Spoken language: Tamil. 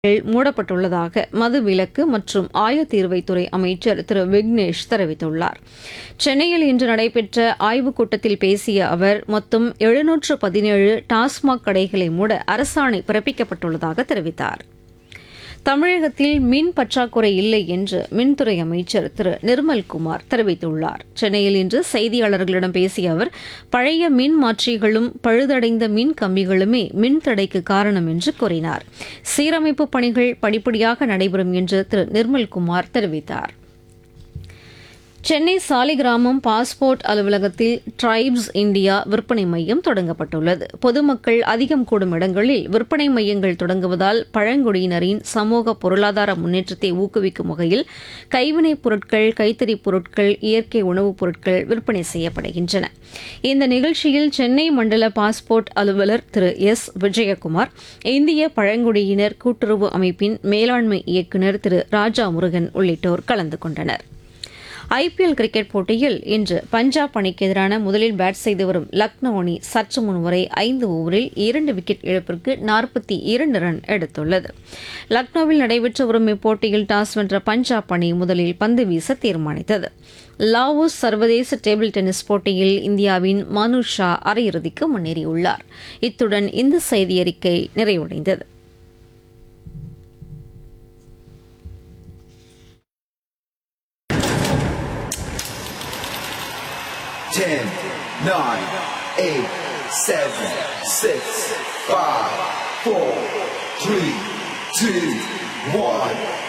மூடப்பட்டுள்ளதாக மதுவிலக்கு மற்றும் ஆயத்தீர்வைத்துறை அமைச்சர் திரு விக்னேஷ் தெரிவித்துள்ளார் சென்னையில் இன்று நடைபெற்ற ஆய்வுக் கூட்டத்தில் பேசிய அவர் மொத்தம் எழுநூற்று பதினேழு டாஸ்மாக் கடைகளை மூட அரசாணை பிறப்பிக்கப்பட்டுள்ளதாக தெரிவித்தார் தமிழகத்தில் மின் பற்றாக்குறை இல்லை என்று மின்துறை அமைச்சர் திரு நிர்மல்குமார் தெரிவித்துள்ளார் சென்னையில் இன்று செய்தியாளர்களிடம் பேசிய அவர் பழைய மின் மாற்றிகளும் பழுதடைந்த மின் கம்பிகளுமே மின் தடைக்கு காரணம் என்று கூறினார் சீரமைப்பு பணிகள் படிப்படியாக நடைபெறும் என்று திரு நிர்மல்குமார் தெரிவித்தார் சென்னை சாலிகிராமம் பாஸ்போர்ட் அலுவலகத்தில் டிரைப்ஸ் இந்தியா விற்பனை மையம் தொடங்கப்பட்டுள்ளது பொதுமக்கள் அதிகம் கூடும் இடங்களில் விற்பனை மையங்கள் தொடங்குவதால் பழங்குடியினரின் சமூக பொருளாதார முன்னேற்றத்தை ஊக்குவிக்கும் வகையில் கைவினைப் பொருட்கள் கைத்தறிப் பொருட்கள் இயற்கை உணவுப் பொருட்கள் விற்பனை செய்யப்படுகின்றன இந்த நிகழ்ச்சியில் சென்னை மண்டல பாஸ்போர்ட் அலுவலர் திரு எஸ் விஜயகுமார் இந்திய பழங்குடியினர் கூட்டுறவு அமைப்பின் மேலாண்மை இயக்குநர் திரு ராஜா முருகன் உள்ளிட்டோர் கலந்து கொண்டனர் ஐபிஎல் கிரிக்கெட் போட்டியில் இன்று பஞ்சாப் அணிக்கு எதிரான முதலில் பேட் செய்து வரும் லக்னோ அணி சற்று முன் வரை ஐந்து ஓவரில் இரண்டு விக்கெட் இழப்பிற்கு நாற்பத்தி இரண்டு ரன் எடுத்துள்ளது லக்னோவில் நடைபெற்று வரும் இப்போட்டியில் டாஸ் வென்ற பஞ்சாப் அணி முதலில் பந்து வீச தீர்மானித்தது லாவோஸ் சர்வதேச டேபிள் டென்னிஸ் போட்டியில் இந்தியாவின் மனு ஷா அரையிறுதிக்கு முன்னேறியுள்ளார் இத்துடன் இந்த செய்தியறிக்கை நிறைவடைந்தது Ten, nine, eight, seven, six, five, four, three, two, one.